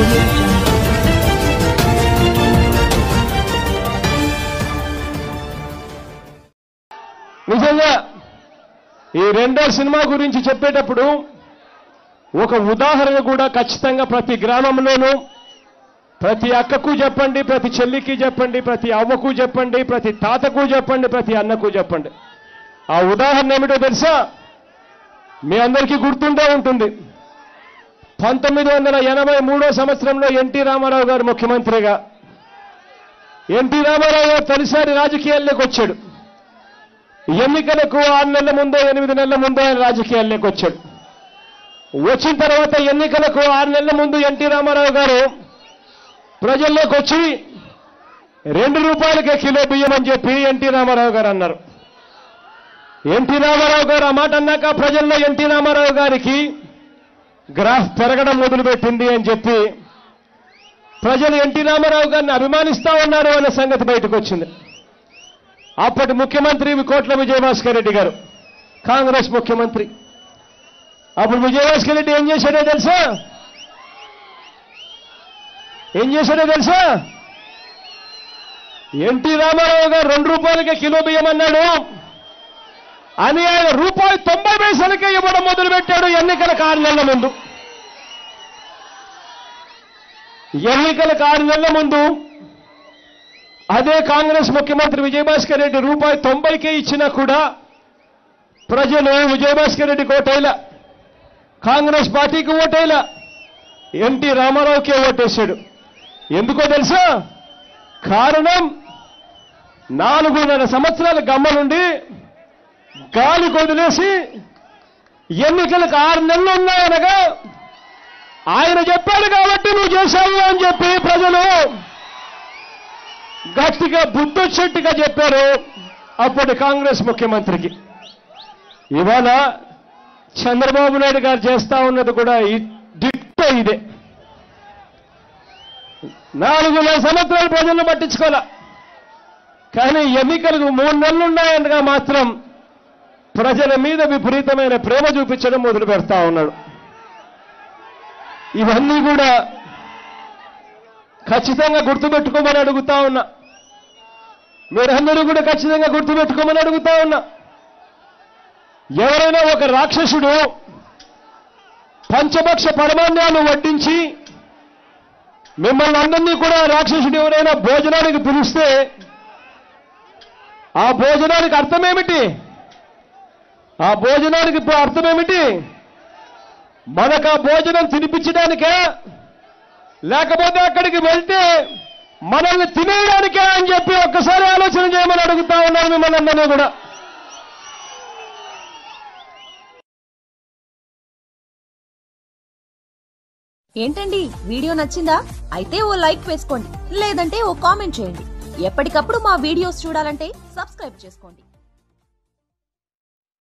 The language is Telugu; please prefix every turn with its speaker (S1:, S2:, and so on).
S1: audio jungle.
S2: నిజంగా ఈ రెండో సినిమా గురించి చెప్పేటప్పుడు ఒక ఉదాహరణ కూడా ఖచ్చితంగా ప్రతి గ్రామంలోనూ ప్రతి అక్కకు చెప్పండి ప్రతి చెల్లికి చెప్పండి ప్రతి అవ్వకు చెప్పండి ప్రతి తాతకు చెప్పండి ప్రతి అన్నకు చెప్పండి ఆ ఉదాహరణ ఏమిటో తెలుసా మీ అందరికీ గుర్తుండే ఉంటుంది పంతొమ్మిది వందల ఎనభై మూడో సంవత్సరంలో ఎన్టీ రామారావు గారు ముఖ్యమంత్రిగా ఎన్టీ రామారావు గారు తొలిసారి రాజకీయాల్లోకి వచ్చాడు ఎన్నికలకు ఆరు నెలల ముందో ఎనిమిది నెలల ముందో ఆయన రాజకీయాల్లోకి వచ్చాడు వచ్చిన తర్వాత ఎన్నికలకు ఆరు నెలల ముందు ఎన్టీ రామారావు గారు ప్రజల్లోకి వచ్చి రెండు రూపాయలకే కిలో బియ్యం అని చెప్పి ఎన్టీ రామారావు గారు అన్నారు ఎన్టీ రామారావు గారు ఆ మాట అన్నాక ప్రజల్లో ఎన్టీ రామారావు గారికి గ్రాఫ్ పెరగడం మొదలుపెట్టింది అని చెప్పి ప్రజలు ఎన్టీ రామారావు గారిని అభిమానిస్తా ఉన్నారు అనే సంగతి బయటకు వచ్చింది అప్పటి ముఖ్యమంత్రి కోట్ల విజయభాస్కర్ రెడ్డి గారు కాంగ్రెస్ ముఖ్యమంత్రి అప్పుడు విజయభాస్కర్ రెడ్డి ఏం చేశాడో తెలుసా ఏం చేశాడో తెలుసా ఎన్టీ రామారావు గారు రెండు రూపాయలకే కిలో బియ్యం అన్నాడు అని ఆయన రూపాయి తొంభై పైసలకే ఇవ్వడం మొదలుపెట్టాడు ఎన్నికలకు ఆరు నెలల ముందు ఎన్నికలకు ఆరు నెలల ముందు అదే కాంగ్రెస్ ముఖ్యమంత్రి విజయభాస్కర్ రెడ్డి రూపాయి తొంభైకే ఇచ్చినా కూడా ప్రజలు విజయభాస్కర్ రెడ్డికి ఓటేలా కాంగ్రెస్ పార్టీకి ఓటేలా ఎన్టీ రామారావుకే ఓటేశాడు ఎందుకో తెలుసా కారణం నాలుగున్నర సంవత్సరాల గమ్మ నుండి గాలి కొదిలేసి ఎన్నికలకు ఆరు నెలలు ఉన్నాయనగా ఆయన చెప్పాడు కాబట్టి నువ్వు చేశావు అని చెప్పి ప్రజలు గట్టిగా బుద్ధొచ్చేట్టుగా చెప్పారు అప్పటి కాంగ్రెస్ ముఖ్యమంత్రికి ఇవాళ చంద్రబాబు నాయుడు గారు చేస్తా ఉన్నది కూడా ఈ దిట్ట ఇదే నాలుగున్నర సంవత్సరాలు ప్రజలను పట్టించుకోలే కానీ ఎన్నికలకు మూడు నెలలు ఉన్నాయనగా మాత్రం ప్రజల మీద విపరీతమైన ప్రేమ చూపించడం మొదలు పెడతా ఉన్నాడు ఇవన్నీ కూడా ఖచ్చితంగా గుర్తుపెట్టుకోమని అడుగుతా ఉన్నా మీరందరూ కూడా ఖచ్చితంగా గుర్తుపెట్టుకోమని అడుగుతా ఉన్నా ఎవరైనా ఒక రాక్షసుడు పంచభక్ష పరమాణ్యాలు వడ్డించి మిమ్మల్ని అందరినీ కూడా రాక్షసుడు ఎవరైనా భోజనానికి పిలిస్తే ఆ భోజనానికి అర్థమేమిటి ఆ భోజనానికి ఇప్పుడు అర్థమేమిటి మనకు ఆ భోజనం తినిపించడానికే లేకపోతే అక్కడికి వెళ్తే మనల్ని తినేయడానికే అని చెప్పి ఒక్కసారి ఆలోచన చేయమని అడుగుతా ఉన్నాను మిమ్మల్ని అందరినీ కూడా
S3: ఏంటండి వీడియో నచ్చిందా అయితే ఓ లైక్ వేసుకోండి లేదంటే ఓ కామెంట్ చేయండి ఎప్పటికప్పుడు మా వీడియోస్ చూడాలంటే సబ్స్క్రైబ్ చేసుకోండి